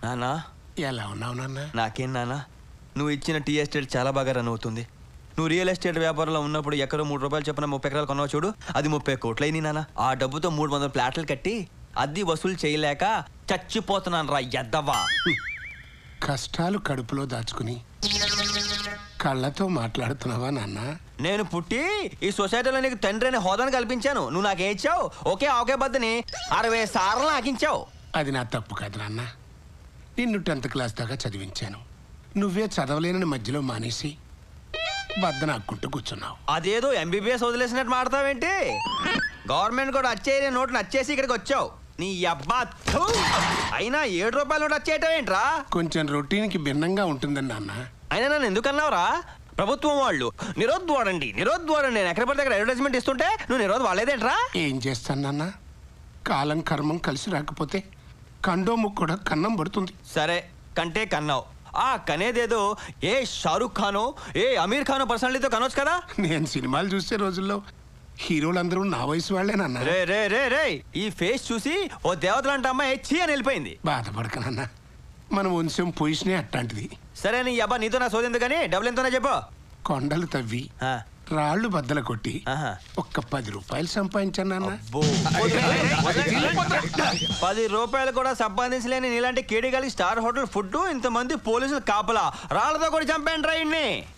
నానా ఎలా ఉన్నావు నాన్న నాకేం నానా నువ్వు ఇచ్చిన టీ ఎస్టేట్ చాలా బాగా రన్ అవుతుంది నువ్వు రియల్ ఎస్టేట్ వ్యాపారంలో ఉన్నప్పుడు ఎక్కడో మూడు రూపాయలు చెప్పిన ముప్పై ఎకరాలు కొన్నావు చూడు అది ముప్పై కోట్లయింది నాన్న ఆ డబ్బుతో మూడు వందల ప్లాట్లు కట్టి అద్దె వసూలు చేయలేక చచ్చిపోతున్నాను రా ఎద్దవా కష్టాలు కడుపులో దాచుకుని కళ్ళతో మాట్లాడుతున్నావా నాన్న నేను పుట్టి ఈ సొసైటీలో నీకు తండ్రి అనే హోదాను కల్పించాను నువ్వు నాకే ఇచ్చావు ఒకే ఒకే బద్దని అరవై సార్లు నాకించావు అది నా తప్పు కాదు నాన్న నిన్ను టెన్త్ క్లాస్ దాకా చదివించాను నువ్వే చదవలేనని మధ్యలో మానేసి బద్దన అక్కుంటూ కూర్చున్నావు అదేదో ఎంబీబీఎస్ వదిలేసినట్టు మాడతావేంటి గవర్నమెంట్ కూడా వచ్చేయని నోట్లు వచ్చేసి ఇక్కడికి వచ్చావు నీ అబ్బా థూ! అయినా ఏడు రూపాయల నోటు వచ్చేయటం ఏంట్రా కొంచెం రొటీన్కి భిన్నంగా ఉంటుందని నాన్న అయినా నన్ను ఎందుకు అన్నావురా ప్రభుత్వం వాళ్ళు నిరోధ్ వాడండి నిరోధ్ వాడండి నేను ఎక్కడ పడితే అక్కడ అడ్వర్టైజ్మెంట్ ఇస్తుంటే నువ్వు నిరోధ్ వాడలేదేంట్రా ఏం చేస్తాను నాన్న కాలం కర్మం కలిసి రాకపోతే కండోము కూడా కన్నం పడుతుంది సరే కంటే కన్నావు ఆ కనేదేదో ఏ షారుఖ్ ఖానో ఏ అమీర్ ఖానో పర్సనాలిటీతో కనొచ్చు కదా నేను సినిమాలు చూసే రోజుల్లో హీరోలందరూ నా వయసు వాళ్ళేనన్నా రే రే రే రే ఈ ఫేస్ చూసి ఓ దేవతలాంటి అమ్మాయి చీ అని వెళ్ళిపోయింది బాధపడకనన్నా మన వంశం పొజిషనే అట్లాంటిది సరే నీ అబ్బా నీతో నా సోదింది కానీ డబ్బులు ఎంతోనే చెప్పు కొండలు తవ్వి ఆ, రాళ్ళు బద్దలు కొట్టి ఆహా. ఒక్క పది రూపాయలు సంపాదించాను నాన్న అబ్బో. పది రూపాయలు కూడా సంపాదించలేని నీలాంటి కేడిగాలి స్టార్ హోటల్ ఫుడ్ ఇంతమంది పోలీసులు కాపలా రాళ్లతో కూడా చంపాను రా ఇన్ని